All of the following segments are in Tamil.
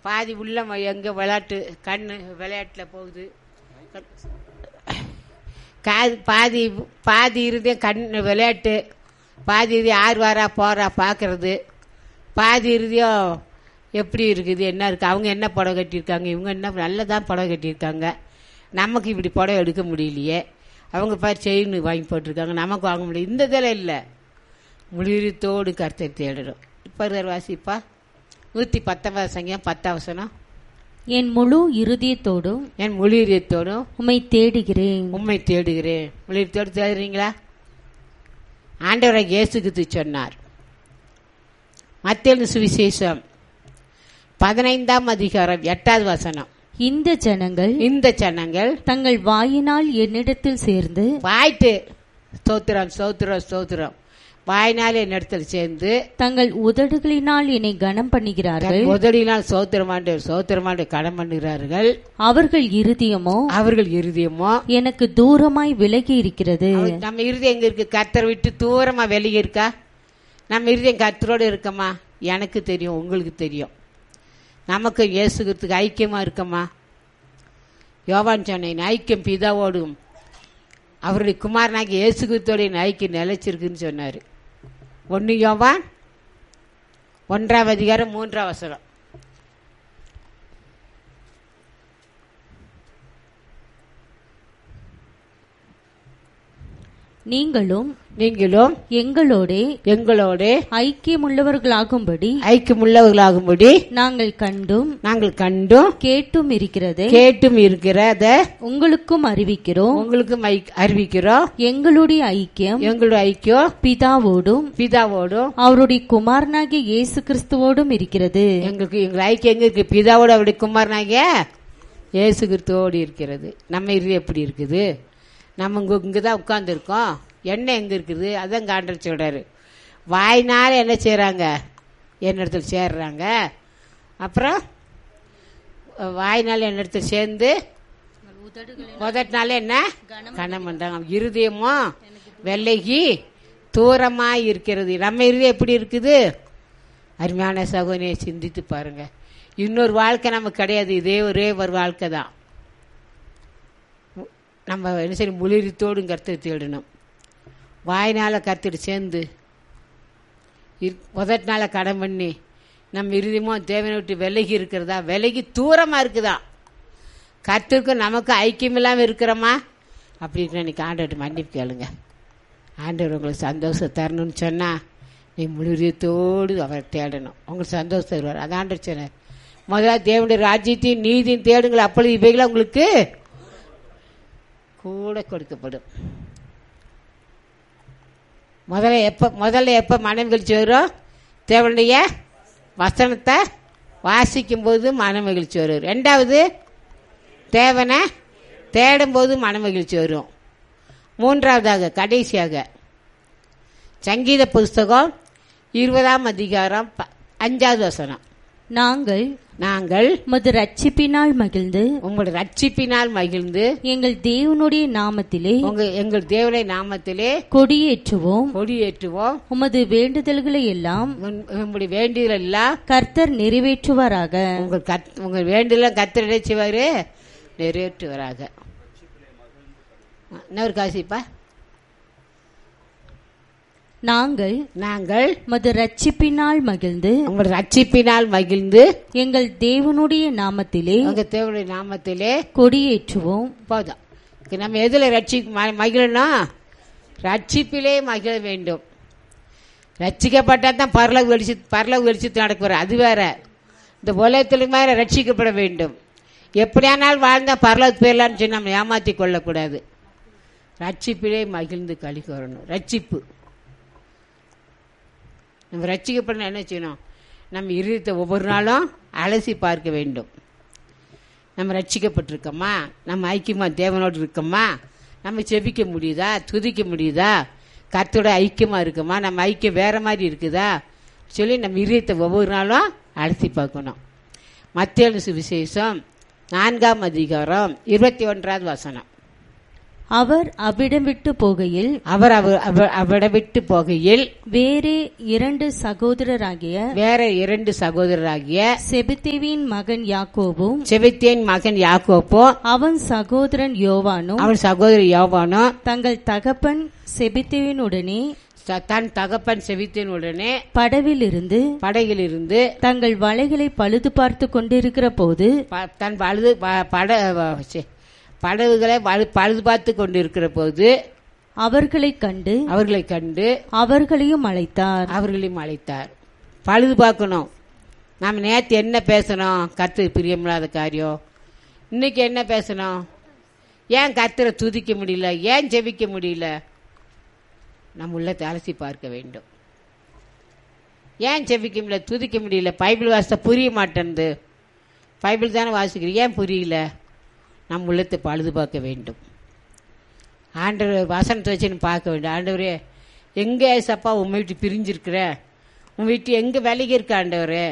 பாதி உள்ள எங்கே விளையாட்டு கண்ணு விளையாட்டில் போகுது காது பாதி பாதி இருதயம் கண் விளையாட்டு பாதி இருதயம் யார் வாரா போகிறா பார்க்கறது பாதி இருதயம் எப்படி இருக்குது என்ன இருக்குது அவங்க என்ன புடவை கட்டியிருக்காங்க இவங்க என்ன நல்லதான் புடவை கட்டியிருக்காங்க நமக்கு இப்படி புடவை எடுக்க முடியலையே அவங்க பாரு செயின் வாங்கி போட்டிருக்காங்க நமக்கு வாங்க முடியல இந்த இதில் இல்லை முழுத்தோடு கருத்தை தேடணும் இப்போ வாசிப்பா நூற்றி பத்தொன்பது சங்கம் பத்தாவசனம் என் முழு இருதயத்தோடும் என் முழுரியத்தோடும் உம்மை தேடுகிறேன் உண்மை தேடுகிறேன் முழுத்தோடு தேடுறீங்களா ஆண்டவரை இயேசுக்கு சொன்னார் மத்திய சுவிசேஷம் பதினைந்தாம் அதிகாரம் எட்டாவது வசனம் இந்த ஜனங்கள் இந்த ஜனங்கள் தங்கள் வாயினால் என்னிடத்தில் சேர்ந்து வாய்ட்டு ஸ்தோத்திரம் ஸ்தோத்திரம் ஸ்தோத்திரம் வாய்னாலே என்னிடத்தில் சேர்ந்து தங்கள் உதடுகளினால் என்னை கனம் பண்ணுகிறார்கள் தன் உதடினால் சோத்திரமாண்டு சோத்திரமாண்டு கடன் பண்ணுகிறார்கள் அவர்கள் இருதயமோ அவர்கள் இருதயமோ எனக்கு தூரமாய் விலகி இருக்கிறது அவர் நம்ம இருதயம் எங்க இருக்கு கத்தரை விட்டு தூரமா வெளியே இருக்கா நம்ம இருதயம் கத்தரோடு இருக்கமா எனக்கு தெரியும் உங்களுக்கு தெரியும் நமக்கு இயேசுகிறதுக்கு ஐக்கியமா இருக்கமா யோவான் சொன்னேன் ஐக்கியம் பிதாவோடும் அவருடைய குமாரனாகி இயேசுகிறதோடைய ஐக்கியம் நிலைச்சிருக்குன்னு சொன்னார் ஒன்று யோவான் ஒன்றாம் அதிகாரம் மூன்றாம் வசனம் நீங்களும் நீங்களும் எங்களோடே எங்களோடு ஐக்கியமுள்ளவர்களாகும்படி ஐக்கியமுள்ளவர்களாகும்படி நாங்கள் கண்டும் நாங்கள் கண்டும் கேட்டும் இருக்கிறதை கேட்டும் இருக்கிறத உங்களுக்கும் அறிவிக்கிறோம் உங்களுக்கும் ஐ- அறிவிக்கிறோம் எங்களுடைய ஐக்கியம் எங்களுடைய ஐக்கியம் பிதாவோடும் பிதாவோடும் அவருடைய குமாரனாகிய இயேசு கிறிஸ்துவோடும் இருக்கிறது எங்களுக்கு எங்கள் ஐக்கியம் எங்க இருக்கு பிதாவோட அப்படி குமாரனாகிய இயேசு கிறிஸ்துவோடு இருக்கிறது நம்ம இது எப்படி இருக்குது நம்ம இங்க இங்கே தான் உட்காந்துருக்கோம் எண்ணெய் எங்கே இருக்குது அதான் காண்டல் சொல்கிறாரு வாய்னால என்ன செய்கிறாங்க என்னிடத்தில் சேர்றாங்க அப்புறம் வாய்னால என்னிடத்தில் சேர்ந்து முதல் என்ன கணம் பண்றாங்க இருதயமும் வெள்ளைக்கு தூரமாக இருக்கிறது நம்ம இருதயம் எப்படி இருக்குது அருமையான சகோதரியை சிந்தித்து பாருங்க இன்னொரு வாழ்க்கை நமக்கு கிடையாது இதே ஒரே ஒரு வாழ்க்கை தான் நம்ம என்ன சரி முளிரித்தோடும் கருத்து தேடணும் வாயினால கருத்துட்டு சேர்ந்து முதட்டினால கடன் பண்ணி நம்ம இறுதியமும் தேவனை விட்டு விலகி இருக்கிறதா விலகி தூரமாக இருக்குதா கர்த்தருக்கும் நமக்கு ஐக்கியம் இல்லாமல் இருக்கிறோமா அப்படி இன்னைக்கு ஆண்டவர்கிட்ட மன்னிப்பு கேளுங்க ஆண்டவர் உங்களுக்கு சந்தோஷம் தரணும்னு சொன்னால் நீ முழுரியத்தோடு அவரை தேடணும் உங்களுக்கு சந்தோஷம் தருவார் அதான் ஆண்டவர் சொன்னார் முதல்ல தேவனுடைய ராஜ்யத்தையும் நீதியும் தேடுங்கள் அப்பொழுது இவைகளை உங்களுக்கு கூட கொடுக்கப்படும் முதல்ல எப்போ முதல்ல எப்போ மனம் மகிழ்ச்சி வரும் தேவனுடைய வசனத்தை வாசிக்கும் போது மன மகிழ்ச்சி வரும் ரெண்டாவது தேவனை தேடும்போது மன மகிழ்ச்சி வரும் மூன்றாவதாக கடைசியாக சங்கீத புஸ்தகம் இருபதாம் அதிகாரம் ப- அஞ்சாவது வசனம் நாங்கள் நாங்கள் உமது ரட்சிப்பினால் மகிழ்ந்து உங்களுடைய ரட்சிப்பினால் மகிழ்ந்து எங்கள் தேவனுடைய நாமத்திலே உங்க எங்கள் தேவனை நாமத்திலே கொடியேற்றுவோம் கொடியேற்றுவோம் உமது வேண்டுதல்களை எல்லாம் உன்- உம்முடைய வேண்டியதெல்லாம் எல்லாம் கர்த்தர் நிறைவேற்றுவாராக உங்கள் கத் உங்கள் வேண்டியெல்லாம் கத்திர நினைச்சுவாரு நிறைவேற்றுவராக இன்னொரு காசிப்பா நாங்கள் நாங்கள் உமது ரட்சிப்பினால் மகிழ்ந்து உங்கள் ரட்சிப்பினால் மகிழ்ந்து எங்கள் தேவனுடைய நாமத்திலே உங்க தேவனுடைய நாமத்திலே கொடியேற்றுவோம் போதும் இதுக்கு நம்ம எதில் ரட்சி ம- மகிழணும் ரட்சிப்பிலே மகிழ வேண்டும் ரட்சிக்கப்பட்டால் தான் பரலவு வெளிச்சு பரலவு வெளிச்சத்து நடக்குவார் அது வேற இந்த உலகத்தில் மேல ரட்சிக்கப்பட வேண்டும் எப்படியானால் வாழ்ந்தால் பரலவு போயிடலான்னு சொல்லி நம்ம ஏமாற்றி கொள்ளக்கூடாது ரட்சிப்பிலே மகிழ்ந்து கழி வரணும் ரட்சிப்பு நம்ம ரட்சிக்கப்படணும் என்ன செய்யணும் நம்ம இருதயத்தை ஒவ்வொரு நாளும் அலசி பார்க்க வேண்டும் நம்ம ரட்சிக்கப்பட்டிருக்கோமா நம்ம ஐக்கியமா தேவனோடு இருக்கோமா நம்ம செபிக்க முடியுதா துதிக்க முடியுதா கர்த்தரோட ஐக்கியமா இருக்கோமா நம்ம ஐக்கியம் வேற மாதிரி இருக்குதா சொல்லி நம்ம இதயத்தை ஒவ்வொரு நாளும் அலசி பார்க்கணும் மத்திய சுவிசேஷம் நான்காம் அதிகாரம் இருபத்தி ஒன்றாவது வசனம் அவர் அவ்விடம் விட்டு போகையில் அவர் அவ- அவ- அவரை விட்டு போகையில் வேறே இரண்டு சகோதரராகிய வேற இரண்டு சகோதரராகிய செபுத்தேவின் மகன் யாக்கோபும் செபத்தியன் மகன் யாக்கோப்போ அவன் சகோதரன் யோவானும் அவன் சகோதரி யோவானோ தங்கள் தகப்பன் செபுத்தேவினுடனே த- தன் தகப்பன் செவித்தின் உடனே படவிலிருந்து படகில் இருந்து தங்கள் வலைகளை பழுது பார்த்து கொண்டிருக்கிற போது ப- தன் பழுது ப- பட வ- ச்சே, படகுகளை வலு- பழுது பார்த்து கொண்டிருக்கிற போது அவர்களைக் கண்டு அவர்களை கண்டு அவர்களையும் அழைத்தார் அவர்களையும் அழைத்தார் பழுது பார்க்கணும் நாம் நேற்று என்ன பேசணும் கர்த்தர் பிரியமில்லாத காரியம் இன்னைக்கு என்ன பேசணும் ஏன் கர்த்தரை துதிக்க முடியல ஏன் ஜெபிக்க முடியல நம் உள்ளத்தை அலசி பார்க்க வேண்டும் ஏன் ஜெபிக்க முடியல துதிக்க முடியல பைபிள் வாசித்த புரிய மாட்டேன்து பைபிள் தானே வாசிக்கிறீங்க ஏன் புரியல நம் உள்ளத்தை பழுது பார்க்க வேண்டும் ஆண்டவர் வசனத்தை வச்சுன்னு பார்க்க வேண்டும் ஆண்டவரே எங்கே ஏசப்பா உன் வீட்டு பிரிஞ்சிருக்கிற உன் வீட்டு எங்கே விலகி இருக்க ஆண்டவரே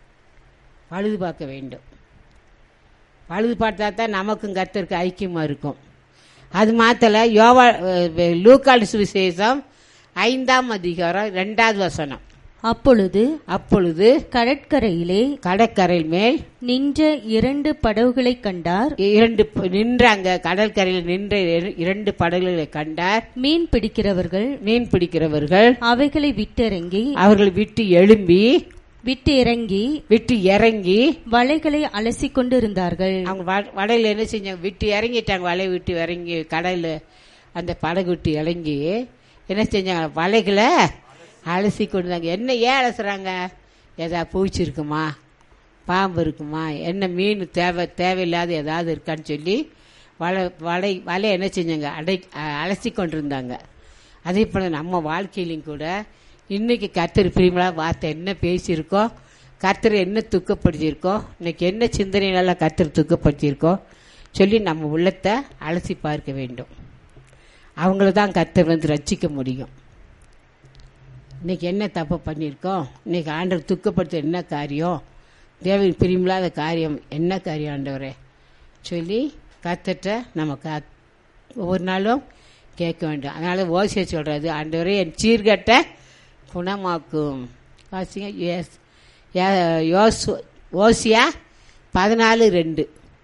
பழுது பார்க்க வேண்டும் பழுது பார்த்தா தான் நமக்கும் கர்த்தருக்கு ஐக்கியமாக இருக்கும் அது மாத்தல யோவா அஹ், லூக்காடு சுவிசேஷம் ஐந்தாம் அதிகாரம் ரெண்டாவது வசனம் அப்பொழுது அப்பொழுது கடற்கரையிலே கடற்கரையில் மேல் நின்ற இரண்டு படகுகளைக் கண்டார் இரண்டு ப- நின்றாங்க கடற்கரையில் நின்ற இர- இரண்டு படகுகளை கண்டார் மீன் பிடிக்கிறவர்கள் மீன் பிடிக்கிறவர்கள் அவைகளை விட்டிறங்கி அவர்கள் விட்டு எழும்பி விட்டு இறங்கி விட்டு இறங்கி வலைகளை அலசிக் கொண்டிருந்தார்கள் அவங்க வ- வலையில என்ன செஞ்சாங்க விட்டு இறங்கிட்டாங்க வலை விட்டு இறங்கி கடல்ல அந்த படகு விட்டு இறங்கி என்ன செஞ்சாங்க வலைகளை அலசி கொண்டுதாங்க என்ன ஏன் அலசுறாங்க ஏதா பூச்சி இருக்குமா பாம்பு இருக்குமா என்ன மீன் தேவை தேவையில்லாத ஏதாவது இருக்கான்னு சொல்லி வலை வலை வலை என்ன செஞ்சாங்க அடை அ- அலசி கொண்டிருந்தாங்க அதே போல் நம்ம வாழ்க்கையிலையும் கூட இன்னைக்கு கர்த்தர் பிரிமலா வார்த்தை என்ன பேசியிருக்கோம் கர்த்தர் என்ன துக்கப்படுத்தியிருக்கோம் இன்னைக்கு என்ன சிந்தனையினால கர்த்தர் துக்கப்படுத்தியிருக்கோம் சொல்லி நம்ம உள்ளத்தை அலசி பார்க்க வேண்டும் அவங்கள தான் கர்த்தர் வந்து ரட்சிக்க முடியும் இன்னைக்கு என்ன தப்பு பண்ணியிருக்கோம் இன்னைக்கு ஆண்டவர் துக்கப்படுத்த என்ன காரியம் தேவன் பிரிமில்லாத காரியம் என்ன காரியம் ஆண்டவரே சொல்லி கத்துட்ட நம்ம கா ஒவ்வொரு நாளும் கேட்க வேண்டும் அதனால ஓசிய சொல்றது ஆண்டவரே என் சீர்கட்ட குணமாக்கும் வாசிங்க எஸ் ஏ- யோசு- ஓசியா பதினாலு ரெண்டு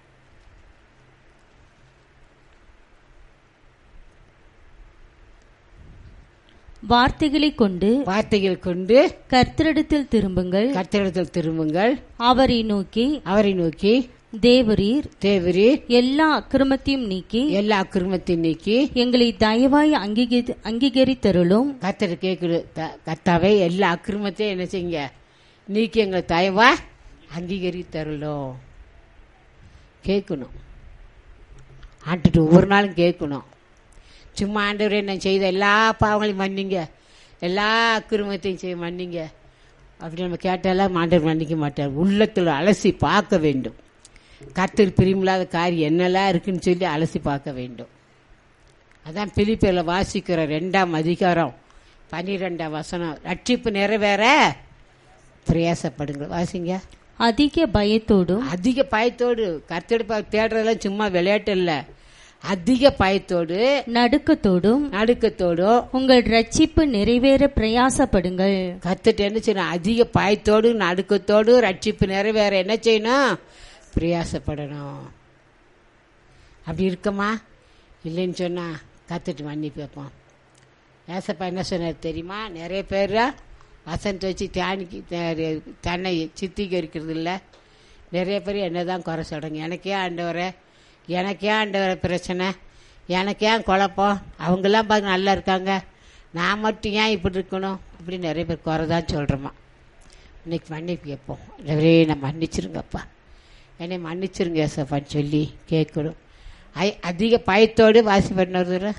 வார்த்தைகளைக் கொண்டு வார்த்தைகள் கொண்டு கர்த்தரிடத்தில் திரும்புங்கள் கர்த்தரிடத்தில் திரும்புங்கள் அவரை நோக்கி அவரை நோக்கி தேவரீர் தேவரீர் எல்லா அக்கிரமத்தையும் நீக்கி எல்லா அக்கிரமத்தையும் நீக்கி எங்களை தயவாய் அங்கீகரி அங்கீகரித்தருளும் கத்தர் கேட்குது கத்தாவே எல்லா அக்கிரமத்தையும் என்ன செய்யுங்க நீக்கி எங்களை தயவா அங்கீகரி தரலும் கேட்கணும் ஆண்டுட்டு ஒவ்வொரு நாளும் கேட்கணும் சும்மா ஆண்டவரே நான் செய்த எல்லா பாவங்களையும் மன்னிங்க எல்லா அக்கிரமத்தையும் செய்ய மன்னிங்க அப்படி நம்ம கேட்டாலாம் ஆண்டவர் மன்னிக்க மாட்டார் உள்ளத்தில் அலசி பார்க்க வேண்டும் கர்த்தர் பிரிமில்லாத காரியம் என்னெல்லாம் இருக்குன்னு சொல்லி அலசி பார்க்க வேண்டும் அதான் பிலிப்பியில் வாசிக்கிற ரெண்டாம் அதிகாரம் பன்னிரெண்டாம் வசனம் ரட்சிப்பு நிறைவேற பிரயாசப்படுங்க வாசிங்க அதிக பயத்தோடும் அதிக பயத்தோடு கர்த்தெடுப்ப தேடுறதெல்லாம் சும்மா விளையாட்டு இல்ல அதிக பயத்தோடு நடுக்கத்தோடும் நடுக்கத்தோடும் உங்கள் ரட்சிப்பு நிறைவேற பிரயாசப்படுங்கள் கத்துட்டு என்ன செய்யணும் அதிக பயத்தோடு நடுக்கத்தோடு ரட்சிப்பு நிறைவேற என்ன செய்யணும் பிரயாசப்படணும் அப்படி இருக்கமா இல்லைன்னு சொன்னா கத்துட்டு மன்னிப்பு வைப்போம் ஏசப்பா என்ன சொன்னார் தெரியுமா நிறைய பேர் வசந்த் வச்சு தியானிக்கு த- தன்னை சித்தீகரிக்கிறது இல்லை நிறைய பேர் என்ன தான் குறை சொல்கிறாங்க எனக்கே ஆண்டவரே எனக்கே ஆண்டவரை பிரச்சனை எனக்கே குழப்பம் அவங்கெல்லாம் பார்க்க நல்லா இருக்காங்க நான் மட்டும் ஏன் இப்படி இருக்கணும் அப்படி நிறைய பேர் குறை தான் சொல்கிறோமா இன்னைக்கு மன்னிப்பு கேட்போம் நிறைய நான் மன்னிச்சிருங்கப்பா என்னை மன்னிச்சிருங்க ஏசப்பான்னு சொல்லி கேட்கணும் ஐ அதிக பயத்தோடு வாசி பண்ண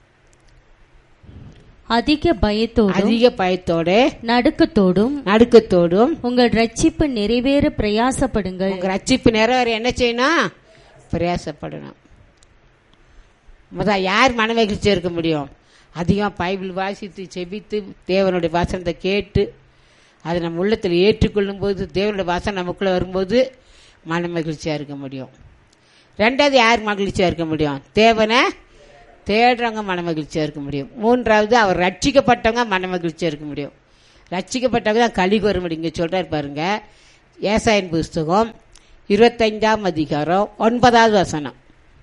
அதிக பயத்தோடும் அதிக பயத்தோடு நடுக்கத்தோடும் நடுக்கத்தோடும் உங்கள் ரட்சிப்பு நிறைவேற பிரயாசப்படுங்கள் உங்க ரட்சிப்பு நிறைவேற என்ன செய்யணும் பிரயாசப்படணும் முத யார் மனமகிழ்ச்சியா இருக்க முடியும் அதிகம் பைபிள் வாசித்து செபித்து தேவனுடைய வசனத்தை கேட்டு அதை நம்ம உள்ளத்தில் ஏற்றுக்கொள்ளும் போது தேவனுடைய வசனம் நமக்குள்ள வரும்போது மன மகிழ்ச்சியா இருக்க முடியும் ரெண்டாவது யார் மகிழ்ச்சியா இருக்க முடியும் தேவனை தேடுறவங்க மனமகிழ்ச்சியாக இருக்க முடியும் மூன்றாவது அவர் ரட்சிக்கப்பட்டவங்க மனமகிழ்ச்சியாக இருக்க முடியும் ரட்சிக்கப்பட்டவங்க தான் கழி கூற முடியும் இங்கே சொல்கிறார் பாருங்க ஏசாயன் புஸ்தகம் இருபத்தைந்தாம் அதிகாரம் ஒன்பதாவது வசனம்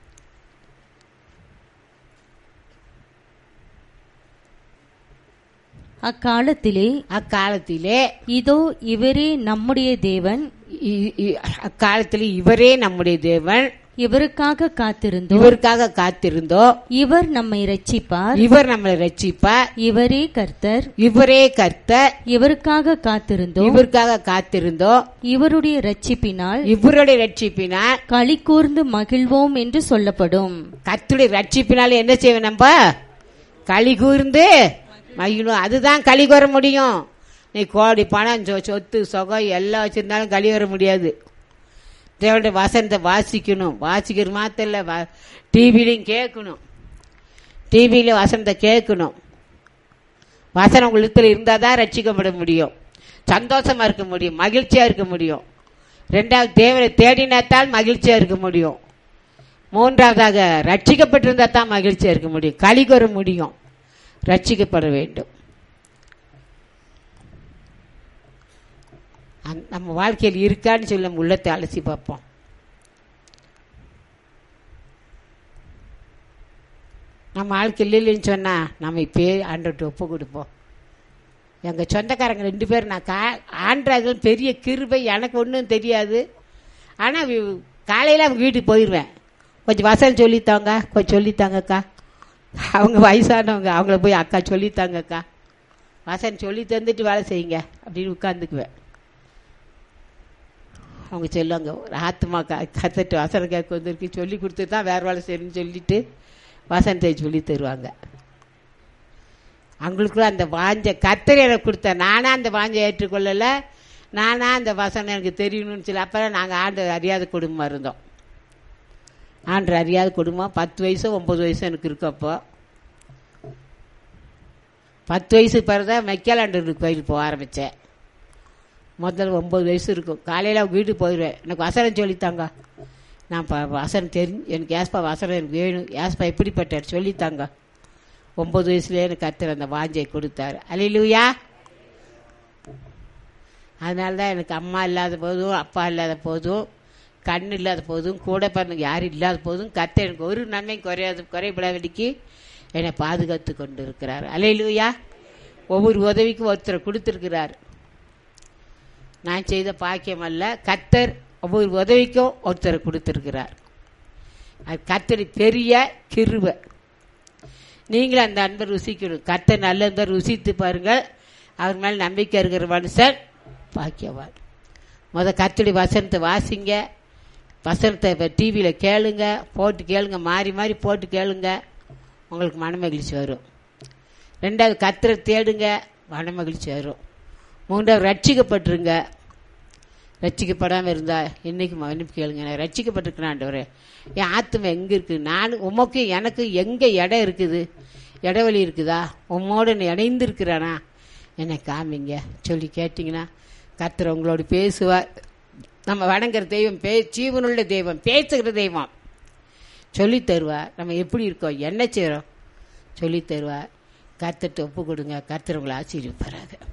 அக்காலத்திலே அக்காலத்திலே இதோ இவரே நம்முடைய தேவன் இ- இ- அக்காலத்தில் இவரே நம்முடைய தேவன் இவருக்காக காத்திருந்தோம் இவருக்காக காத்திருந்தோம் இவர் நம்மை ரட்சிப்பார் இவர் நம்மளை ரட்சிப்பார் இவரே கர்த்தர் இவரே கர்த்தர் இவருக்காக காத்திருந்தோம் இவருக்காக காத்திருந்தோம் இவருடைய ரட்சிப்பினால் இவருடைய ரட்சிப்பினால் களி கூர்ந்து மகிழ்வோம் என்று சொல்லப்படும் கர்த்தருடைய ரட்சிப்பினால என்ன செய்வோம் நம்ம களி கூர்ந்து மகிழும் அதுதான் களி கூற முடியும் நீ கோடி பணம் சொ- சொத்து சொகம் எல்லாம் வச்சிருந்தாலும் களி வர முடியாது தேவனுடைய வசனத்தை வாசிக்கணும் வாசிக்கிறது மாத்திரம் இல்லை டிவிலையும் கேட்கணும் டிவியில வசனத்தை கேட்கணும் வசனம் உள்ளத்தில் இருந்தால் தான் ரட்சிக்கப்பட முடியும் சந்தோஷமா இருக்க முடியும் மகிழ்ச்சியா இருக்க முடியும் ரெண்டாவது தேவனை தேடினாத்தான் மகிழ்ச்சியா இருக்க முடியும் மூன்றாவதாக ரட்சிக்கப்பட்டிருந்தா தான் மகிழ்ச்சியா இருக்க முடியும் களி கூற முடியும் ரட்சிக்கப்பட வேண்டும் அந்த- நம்ம வாழ்க்கையில் இருக்கான்னு சொல்லி நம்ம உள்ளத்தை அலசி பார்ப்போம் நம்ம வாழ்க்கையில் இல்லைன்னு சொன்னா நம்ம இப்பயே ஆண்டவர்கிட்ட ஒப்பு கொடுப்போம் எங்கள் சொந்தக்காரங்க ரெண்டு பேரும் நான் கா ஆண்டாது பெரிய கிருபை எனக்கு ஒன்றும் தெரியாது ஆனால் காலையில் அவங்க வீட்டுக்கு போயிடுவேன் கொஞ்சம் வசனம் சொல்லித்தாங்க கொஞ்சம் சொல்லித்தாங்கக்கா அவங்க வயசானவங்க அவங்கள போய் அக்கா சொல்லித்தாங்கக்கா வசனம் சொல்லி தந்துட்டு வேலை செய்யுங்க அப்படின்னு உட்காந்துக்குவேன் அவங்க சொல்லுவாங்க ஒரு ஆத்மா க கற்றுட்டு வசனம் கேட்க வந்திருக்கு சொல்லி கொடுத்துட்டு தான் வேறு வேலை செய்யணும்னு சொல்லிட்டு வசனத்தை சொல்லி தருவாங்க அவங்களுக்குள்ள அந்த வாஞ்ச கத்தரை எனக்கு கொடுத்த நானா அந்த வாஞ்சை ஏற்றுக்கொள்ளலை நானா அந்த வசனம் எனக்கு தெரியணும்னு சொல்லி அப்புறம் நாங்கள் ஆண்டு அறியாத குடும்பம் இருந்தோம் ஆண்டு அறியாத குடும்பம் பத்து வயசு ஒம்பது வயசு எனக்கு இருக்கு அப்போ பத்து வயசு பிறகு தான் மெக்கலாண்டூர் கோயில் போக ஆரம்பித்தேன் முதல்ல ஒம்பது வயசு இருக்கும் காலையில் அவங்க வீட்டுக்கு போயிடுவேன் எனக்கு வசனம் சொல்லித்தாங்க நான் ப வசனம் தெரிஞ்சு எனக்கு ஏஸ்பா வசனம் எனக்கு வேணும் ஏஸ்பா எப்படிப்பட்டார் சொல்லித்தாங்க ஒம்பது வயசுலேயே எனக்கு கத்துற அந்த வாஞ்சை கொடுத்தாரு அலையிலுயா அதனால தான் எனக்கு அம்மா இல்லாத போதும் அப்பா இல்லாத போதும் கண் இல்லாத போதும் கூட பிறந்தவங்க யாரும் இல்லாத போதும் கத்த எனக்கு ஒரு நன்மையும் குறையாது குறைபடாதபடிக்கு என்னை பாதுகாத்து கொண்டு இருக்கிறார் அலையிலுயா ஒவ்வொரு உதவிக்கும் ஒருத்தரை கொடுத்துருக்கிறார் நான் செய்த பாக்கியம் அல்ல கத்தர் ஒவ்வொரு உதவிக்கும் ஒருத்தரை கொடுத்துருக்கிறார் அது கத்தரி பெரிய கிருபை நீங்களும் அந்த அன்பை ருசிக்கணும் கத்தர் நல்லதை ருசித்து பாருங்கள் அவர் மேலே நம்பிக்கை இருக்கிற மனுஷன் பாக்கியவான் முத கத்தடி வசனத்தை வாசிங்க வசனத்தை இப்போ டிவியில் கேளுங்க போட்டு கேளுங்க மாறி மாறி போட்டு கேளுங்க உங்களுக்கு மனமகிழ்ச்சி வரும் ரெண்டாவது கத்தரை தேடுங்க மனமகிழ்ச்சி வரும் மூன்றாவது ரட்சிக்கப்பட்டுருங்க ரட்சிக்கப்படாமல் இருந்தா இன்னைக்கு மன்னிப்பு கேளுங்க நான் ரட்சிக்கப்பட்டிருக்கிறேன் ஆண்டவரே என் ஆத்மா எங்கே இருக்குது நான் உமக்கு எனக்கு எங்கே இடம் இருக்குது இடைவெளி இருக்குதா உம்மோடு நான் இணைந்து இருக்கிறானா என்னை காமிங்க சொல்லி கேட்டிங்கன்னா கர்த்தர் உங்களோடு பேசுவார் நம்ம வணங்குற தெய்வம் பே ஜீவனுள்ள தெய்வம் பேசுகிற தெய்வம் சொல்லி தருவார் நம்ம எப்படி இருக்கோம் என்ன செய்கிறோம் சொல்லி தருவார் கர்த்தர்கிட்ட ஒப்பு கொடுங்க கர்த்தர் உங்களை ஆசீர்வதிப்பாராக